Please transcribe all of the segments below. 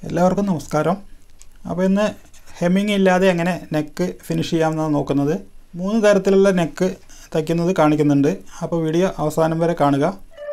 എല്ലാവർക്കും നമസ്കാരം അപ്പോൾ ഇന്ന് ഹെമ്മിങ് ഇല്ലാതെ എങ്ങനെ നെക്ക് ഫിനിഷ് ചെയ്യാമെന്നാണ് നോക്കുന്നത് മൂന്ന് തരത്തിലുള്ള നെക്ക് തയ്ക്കുന്നത് കാണിക്കുന്നുണ്ട് അപ്പോൾ വീഡിയോ അവസാനം വരെ കാണുക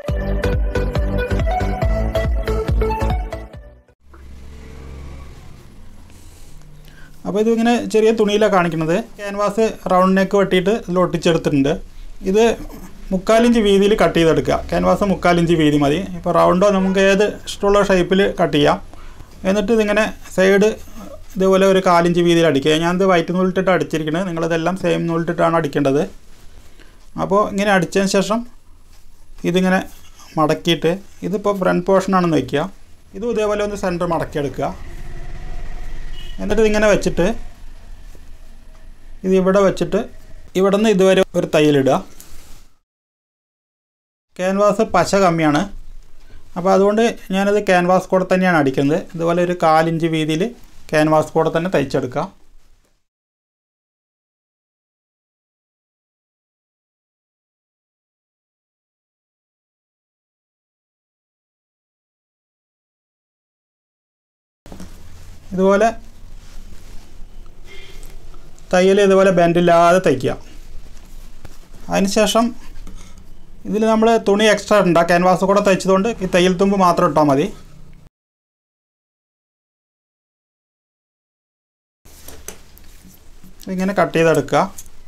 അപ്പോൾ ഇതിങ്ങനെ ചെറിയ തുണിയിലാണ് കാണിക്കുന്നത് ക്യാൻവാസ് റൗണ്ട് നെക്ക് വെട്ടിയിട്ട് ഇതിൽ ഒട്ടിച്ചെടുത്തിട്ടുണ്ട് ഇത് മുക്കാലിഞ്ച് വീതിയിൽ കട്ട് ചെയ്തെടുക്കുക ക്യാൻവാസ് മുക്കാലിഞ്ച് വീതി മതി ഇപ്പോൾ റൗണ്ടോ നമുക്ക് ഏത് ഇഷ്ടമുള്ള ഷേപ്പിൽ കട്ട് ചെയ്യാം എന്നിട്ട് ഇതിങ്ങനെ സൈഡ് ഇതുപോലെ ഒരു കാലിഞ്ച് വീതിയിൽ അടിക്കുക ഞാനിത് വൈറ്റ് നൂലിട്ടിട്ട് അടിച്ചിരിക്കുന്നത് നിങ്ങളിതെല്ലാം സെയിം നൂലിട്ടിട്ടാണ് അടിക്കേണ്ടത് അപ്പോൾ ഇങ്ങനെ അടിച്ചതിന് ശേഷം ഇതിങ്ങനെ മടക്കിയിട്ട് ഇതിപ്പോൾ ഫ്രണ്ട് പോർഷനാണെന്ന് വയ്ക്കുക ഇതും ഇതേപോലെ ഒന്ന് സെൻറ്റർ മടക്കിയെടുക്കുക എന്നിട്ട് ഇതിങ്ങനെ വെച്ചിട്ട് ഇത് ഇവിടെ വെച്ചിട്ട് ഇവിടെ നിന്ന് ഇതുവരെ ഒരു തയ്യലിടുക ക്യാൻവാസ് പശ കമ്മിയാണ് അപ്പോൾ അതുകൊണ്ട് ഞാനത് ക്യാൻവാസ് കൂടെ തന്നെയാണ് അടിക്കുന്നത് ഇതുപോലെ ഒരു കാലിഞ്ച് വീതിയിൽ ക്യാൻവാസ് കൂടെ തന്നെ തയ്ച്ചെടുക്കുക ഇതുപോലെ തയ്യൽ ഇതുപോലെ ബെൻഡില്ലാതെ തയ്ക്കുക അതിനുശേഷം ഇതിൽ നമ്മൾ തുണി എക്സ്ട്രാ ഉണ്ട് ക്യാൻവാസ് കൂടെ തയ്ച്ചതുകൊണ്ട് ഈ തയ്യൽ തുമ്പ് മാത്രം ഇട്ടാൽ മതി ഇങ്ങനെ കട്ട് ചെയ്തെടുക്കുക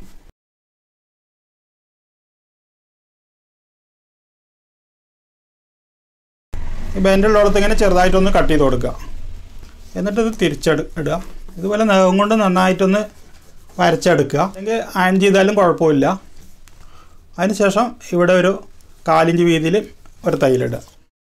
ഈ ബെൻഡുള്ളിടത്ത് ഇങ്ങനെ ചെറുതായിട്ടൊന്ന് കട്ട് ചെയ്ത് കൊടുക്കുക എന്നിട്ട് ഇത് തിരിച്ചെടു ഇടുക ഇതുപോലെ നഖം കൊണ്ട് നന്നായിട്ടൊന്ന് വരച്ചെടുക്കുക അല്ലെങ്കിൽ അയൺ ചെയ്താലും കുഴപ്പമില്ല അതിനുശേഷം ഇവിടെ ഒരു കാലിഞ്ച് വീതിയിൽ ഒരു തൈലിടുക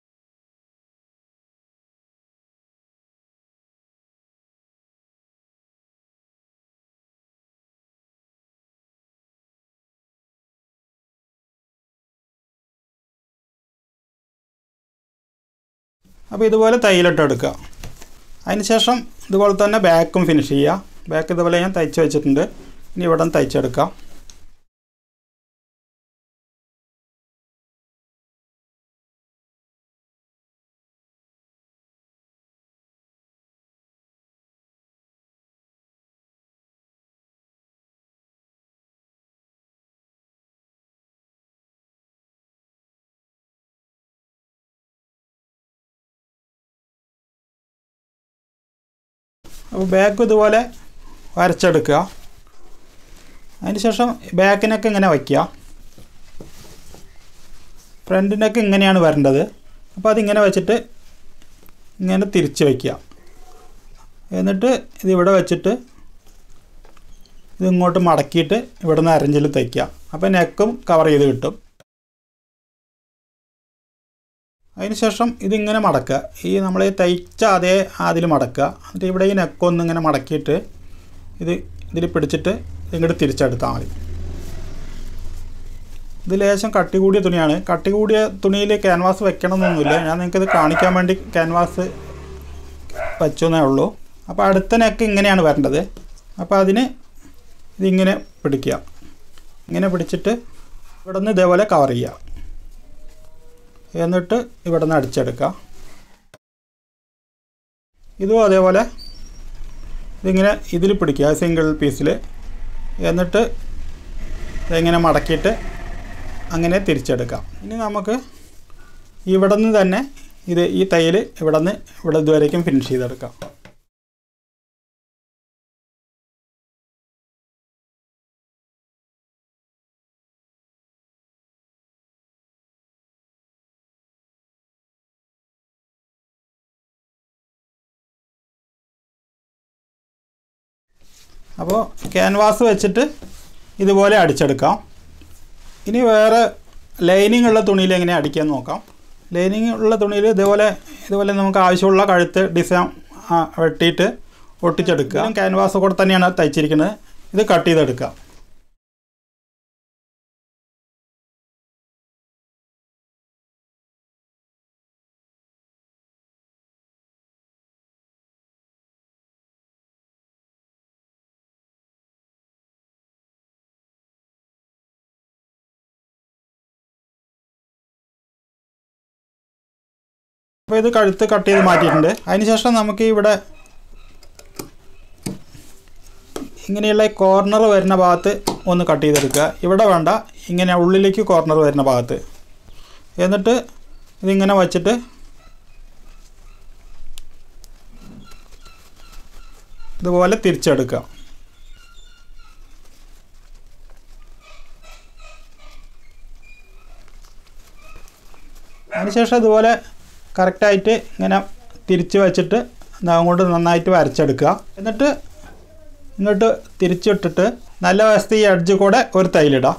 അപ്പോൾ ഇതുപോലെ തൈലിട്ട് എടുക്കുക അതിനുശേഷം ഇതുപോലെ തന്നെ ബാക്കും ഫിനിഷ് ചെയ്യുക ബാക്ക് ഇതുപോലെ ഞാൻ തയ്ച്ച് വെച്ചിട്ടുണ്ട് ഇനി ഇവിടെ നിന്ന് തയ്ച്ചെടുക്കാം അപ്പോൾ ബാക്ക് ഇതുപോലെ വരച്ചെടുക്കുക അതിനുശേഷം ബാക്കിനൊക്കെ ഇങ്ങനെ വയ്ക്കുക ഫ്രണ്ടിനൊക്കെ ഇങ്ങനെയാണ് വരേണ്ടത് അപ്പോൾ അതിങ്ങനെ വെച്ചിട്ട് ഇങ്ങനെ തിരിച്ച് വയ്ക്കുക എന്നിട്ട് ഇതിവിടെ വെച്ചിട്ട് ഇത് ഇങ്ങോട്ട് മടക്കിയിട്ട് ഇവിടെ നിന്ന് അരഞ്ചിൽ തയ്ക്കുക അപ്പോൾ നെക്കും കവർ ചെയ്ത് കിട്ടും അതിനുശേഷം ഇതിങ്ങനെ മടക്കുക ഈ നമ്മൾ തയ്ച്ച അതേ അതിൽ മടക്കുക എന്നിട്ട് ഇവിടെ ഈ നെക്കൊന്ന് ഇങ്ങനെ മടക്കിയിട്ട് ഇത് ഇതിൽ പിടിച്ചിട്ട് ഇങ്ങോട്ട് തിരിച്ചെടുത്താൽ മതി ഇത് ലേശം കട്ടി കൂടിയ തുണിയാണ് കട്ടി കൂടിയ തുണിയിൽ ക്യാൻവാസ് വെക്കണമെന്നൊന്നുമില്ല ഞാൻ നിങ്ങൾക്കിത് കാണിക്കാൻ വേണ്ടി ക്യാൻവാസ് വെച്ചെന്നേ ഉള്ളൂ അപ്പോൾ അടുത്ത നെക്ക് ഇങ്ങനെയാണ് വരേണ്ടത് അപ്പോൾ അതിന് ഇതിങ്ങനെ പിടിക്കുക ഇങ്ങനെ പിടിച്ചിട്ട് ഇവിടെ നിന്ന് ഇതേപോലെ കവർ ചെയ്യുക എന്നിട്ട് ഇവിടെ നിന്ന് അടിച്ചെടുക്കുക ഇതും അതേപോലെ ഇതിങ്ങനെ ഇതിൽ പിടിക്കുക സിംഗിൾ പീസിൽ എന്നിട്ട് ഇങ്ങനെ മടക്കിയിട്ട് അങ്ങനെ തിരിച്ചെടുക്കാം ഇനി നമുക്ക് ഇവിടെ നിന്ന് തന്നെ ഇത് ഈ തയ്യൽ ഇവിടെ നിന്ന് ഇവിടെ ഇതുവരേക്കും ഫിനിഷ് ചെയ്തെടുക്കാം അപ്പോൾ ക്യാൻവാസ് വെച്ചിട്ട് ഇതുപോലെ അടിച്ചെടുക്കാം ഇനി വേറെ ലൈനിങ് ഉള്ള തുണിയിൽ എങ്ങനെ അടിക്കാൻ നോക്കാം ലൈനിങ് ഉള്ള തുണിയിൽ ഇതുപോലെ ഇതുപോലെ നമുക്ക് ആവശ്യമുള്ള കഴുത്ത് ഡിസൈൻ വെട്ടിയിട്ട് ഒട്ടിച്ചെടുക്കുക ക്യാൻവാസ് കൂടെ തന്നെയാണ് തയ്ച്ചിരിക്കുന്നത് ഇത് കട്ട് ചെയ്തെടുക്കുക അപ്പോൾ ഇത് കഴുത്ത് കട്ട് ചെയ്ത് മാറ്റിയിട്ടുണ്ട് അതിനുശേഷം നമുക്ക് ഇവിടെ ഇങ്ങനെയുള്ള കോർണർ വരുന്ന ഭാഗത്ത് ഒന്ന് കട്ട് ചെയ്തെടുക്കുക ഇവിടെ വേണ്ട ഇങ്ങനെ ഉള്ളിലേക്ക് കോർണർ വരുന്ന ഭാഗത്ത് എന്നിട്ട് ഇതിങ്ങനെ വച്ചിട്ട് ഇതുപോലെ തിരിച്ചെടുക്കുക അതിനുശേഷം ഇതുപോലെ കറക്റ്റായിട്ട് ഇങ്ങനെ തിരിച്ച് വെച്ചിട്ട് നഖം കൊണ്ട് നന്നായിട്ട് വരച്ചെടുക്കുക എന്നിട്ട് ഇങ്ങോട്ട് തിരിച്ചിട്ടിട്ട് നല്ല വശത്ത് ഈ എഡ്ജ് കൂടെ ഒരു തൈലിടാം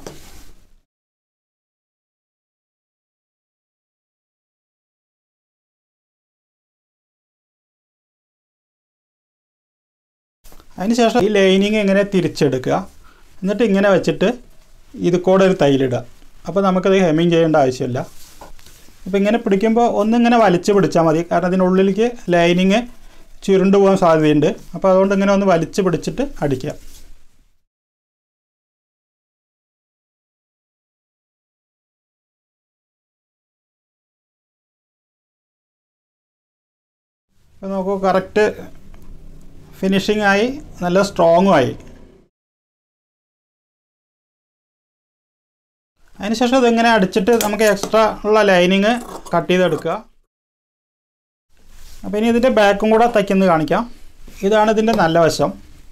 അതിനുശേഷം ഈ ലൈനിങ് ഇങ്ങനെ തിരിച്ചെടുക്കുക എന്നിട്ട് ഇങ്ങനെ വെച്ചിട്ട് ഇത് കൂടെ ഒരു തൈലിടുക അപ്പോൾ നമുക്കത് ഹെമ്മിങ് ചെയ്യേണ്ട ആവശ്യമില്ല അപ്പോൾ ഇങ്ങനെ പിടിക്കുമ്പോൾ ഒന്നിങ്ങനെ വലിച്ചു പിടിച്ചാൽ മതി കാരണം അതിനുള്ളിലേക്ക് ലൈനിങ് ചുരുണ്ടു പോകാൻ സാധ്യതയുണ്ട് അപ്പോൾ അതുകൊണ്ട് ഇങ്ങനെ ഒന്ന് വലിച്ചു പിടിച്ചിട്ട് അടിക്കുക അപ്പോൾ നോക്കൂ കറക്റ്റ് ഫിനിഷിംഗ് ആയി നല്ല സ്ട്രോങ്ങും ആയി അതിനുശേഷം ഇതിങ്ങനെ അടിച്ചിട്ട് നമുക്ക് എക്സ്ട്രാ ഉള്ള ലൈനിങ് കട്ട് ചെയ്തെടുക്കുക അപ്പോൾ ഇനി ഇതിൻ്റെ ബാക്കും കൂടെ തയ്ക്കുന്നത് കാണിക്കാം ഇതാണ് ഇതിൻ്റെ നല്ല വശം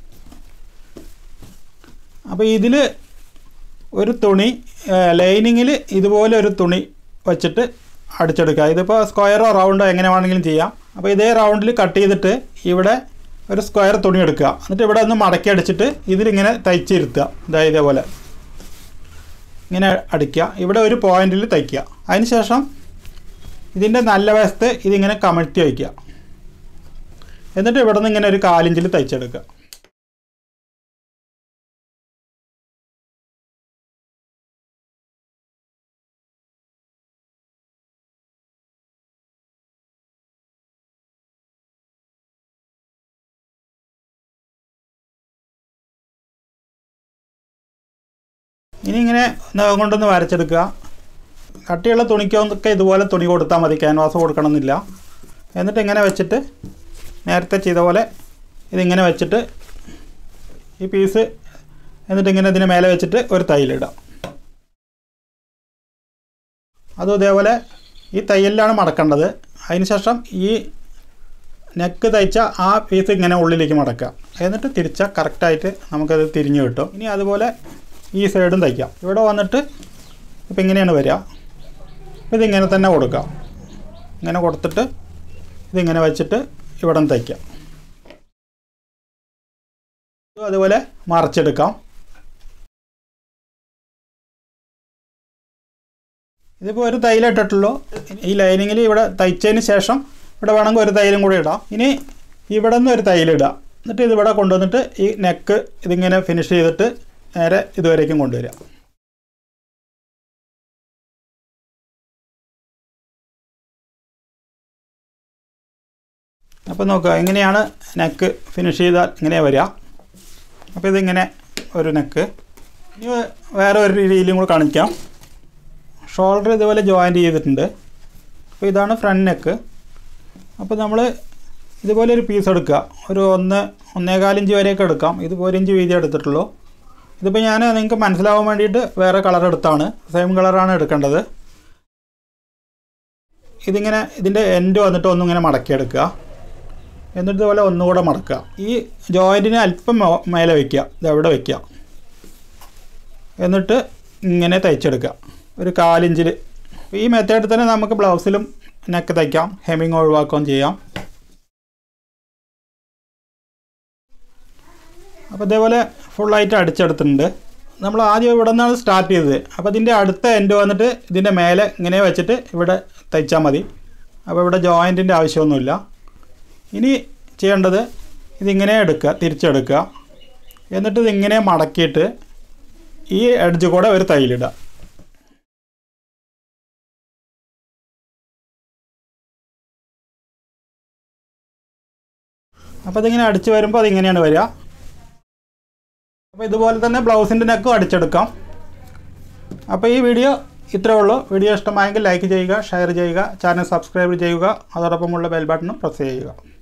അപ്പോൾ ഇതിൽ ഒരു തുണി ലൈനിങ്ങിൽ ഇതുപോലെ ഒരു തുണി വച്ചിട്ട് അടിച്ചെടുക്കുക ഇതിപ്പോൾ സ്ക്വയറോ റൗണ്ടോ എങ്ങനെ വേണമെങ്കിലും ചെയ്യാം അപ്പോൾ ഇതേ റൗണ്ടിൽ കട്ട് ചെയ്തിട്ട് ഇവിടെ ഒരു സ്ക്വയർ തുണി എടുക്കുക എന്നിട്ട് ഇവിടെ ഒന്ന് മടക്കി അടിച്ചിട്ട് ഇതിലിങ്ങനെ തയ്ച്ചിരുത്തുക ഇതാ ഇതേപോലെ ഇങ്ങനെ അടിക്കുക ഇവിടെ ഒരു പോയിന്റിൽ തയ്ക്കുക അതിനുശേഷം ഇതിൻ്റെ നല്ല വശത്ത് ഇതിങ്ങനെ കമഴ്ത്തി വയ്ക്കുക എന്നിട്ട് ഇവിടെ നിന്ന് ഇങ്ങനെ ഒരു കാലിഞ്ചിൽ തയ്ച്ചെടുക്കുക ഇനി ഇങ്ങനെ നഖം കൊണ്ടൊന്ന് വരച്ചെടുക്കുക കട്ടിയുള്ള തുണിക്കൊക്കെ ഇതുപോലെ തുണി കൊടുത്താൽ മതി ക്യാൻവാസ് കൊടുക്കണമെന്നില്ല എന്നിട്ട് ഇങ്ങനെ വെച്ചിട്ട് നേരത്തെ ചെയ്ത പോലെ ഇതിങ്ങനെ വെച്ചിട്ട് ഈ പീസ് എന്നിട്ട് ഇങ്ങനെ ഇതിന് മേലെ വെച്ചിട്ട് ഒരു തയ്യലിടാം അതും ഇതേപോലെ ഈ തയ്യലിലാണ് മടക്കേണ്ടത് അതിനുശേഷം ഈ നെക്ക് തയ്ച്ച ആ പീസ് ഇങ്ങനെ ഉള്ളിലേക്ക് മടക്കുക എന്നിട്ട് തിരിച്ചാൽ കറക്റ്റായിട്ട് നമുക്കത് തിരിഞ്ഞു കിട്ടും ഇനി അതുപോലെ ഈ സൈഡും തയ്ക്കാം ഇവിടെ വന്നിട്ട് ഇപ്പം ഇങ്ങനെയാണ് വരിക അപ്പോൾ ഇതിങ്ങനെ തന്നെ കൊടുക്കാം ഇങ്ങനെ കൊടുത്തിട്ട് ഇതിങ്ങനെ വെച്ചിട്ട് ഇവിടെ നിന്ന് തയ്ക്കാം ഇതും അതുപോലെ മറച്ചെടുക്കാം ഇതിപ്പോൾ ഒരു തൈലിട്ടിട്ടുള്ളൂ ഈ ലൈനിങ്ങിൽ ഇവിടെ തയ്ച്ചതിന് ശേഷം ഇവിടെ വേണമെങ്കിൽ ഒരു തൈലും കൂടി ഇടാം ഇനി ഇവിടെ നിന്ന് ഒരു തൈലിടുക എന്നിട്ട് ഇത് ഇവിടെ കൊണ്ടുവന്നിട്ട് ഈ നെക്ക് ഇതിങ്ങനെ ഫിനിഷ് ചെയ്തിട്ട് നേരെ ഇതുവരേക്കും കൊണ്ടുവരിക അപ്പോൾ നോക്കുക എങ്ങനെയാണ് നെക്ക് ഫിനിഷ് ചെയ്താൽ ഇങ്ങനെ വരിക അപ്പോൾ ഇതിങ്ങനെ ഒരു നെക്ക് ഇനി വേറെ ഒരു രീതിയിലും കൂടെ കാണിക്കാം ഷോൾഡർ ഇതുപോലെ ജോയിൻറ്റ് ചെയ്തിട്ടുണ്ട് അപ്പോൾ ഇതാണ് ഫ്രണ്ട് നെക്ക് അപ്പോൾ നമ്മൾ ഇതുപോലെ ഒരു പീസ് എടുക്കുക ഒരു ഒന്ന് ഒന്നേകാലിഞ്ച് വരെയൊക്കെ എടുക്കാം ഇത് ഒരു ഇഞ്ച് വീതി എടുത്തിട്ടുള്ളൂ ഇതിപ്പോൾ ഞാൻ നിങ്ങൾക്ക് മനസ്സിലാവാൻ വേണ്ടിയിട്ട് വേറെ കളർ എടുത്താണ് സെയിം കളറാണ് എടുക്കേണ്ടത് ഇതിങ്ങനെ ഇതിൻ്റെ എൻഡ് വന്നിട്ട് ഒന്നിങ്ങനെ മടക്കിയെടുക്കുക എന്നിട്ട് ഇതുപോലെ ഒന്നുകൂടെ മടക്കുക ഈ ജോയിൻറ്റിന് അല്പം മോ- മേലെ വയ്ക്കുക ഇത് എവിടെ വയ്ക്കുക എന്നിട്ട് ഇങ്ങനെ തയ്ച്ചെടുക്കുക ഒരു കാലിഞ്ചിൽ ഈ മെത്തേഡിൽ തന്നെ നമുക്ക് ബ്ലൗസിലും നെക്ക് തയ്ക്കാം ഹെമ്മിങ് ഒഴിവാക്കുകയും ചെയ്യാം അപ്പോൾ ഇതേപോലെ ഫുള്ളായിട്ട് അടിച്ചെടുത്തിട്ടുണ്ട് നമ്മൾ ആദ്യം ഇവിടെ നിന്നാണ് സ്റ്റാർട്ട് ചെയ്തത് അപ്പോൾ ഇതിൻ്റെ അടുത്ത എൻഡ് വന്നിട്ട് ഇതിൻ്റെ മേലെ ഇങ്ങനെ വെച്ചിട്ട് ഇവിടെ തയ്ച്ചാൽ മതി അപ്പോൾ ഇവിടെ ജോയിൻറ്റിൻ്റെ ആവശ്യമൊന്നുമില്ല ഇനി ചെയ്യേണ്ടത് ഇതിങ്ങനെ എടുക്കുക തിരിച്ചെടുക്കുക എന്നിട്ട് ഇതിങ്ങനെ മടക്കിയിട്ട് ഈ എഡ്ജ് കൂടെ ഒരു തൈലിടുക അപ്പോൾ ഇതിങ്ങനെ അടിച്ച് വരുമ്പോൾ അതിങ്ങനെയാണ് വരിക അപ്പോൾ ഇതുപോലെ തന്നെ ബ്ലൗസിൻ്റെ നെക്കും അടിച്ചെടുക്കാം അപ്പോൾ ഈ വീഡിയോ ഇത്രയേ ഉള്ളൂ വീഡിയോ ഇഷ്ടമായെങ്കിൽ ലൈക്ക് ചെയ്യുക ഷെയർ ചെയ്യുക ചാനൽ സബ്സ്ക്രൈബ് ചെയ്യുക അതോടൊപ്പമുള്ള ബെൽ ബട്ടണും പ്രസ് ചെയ്യുക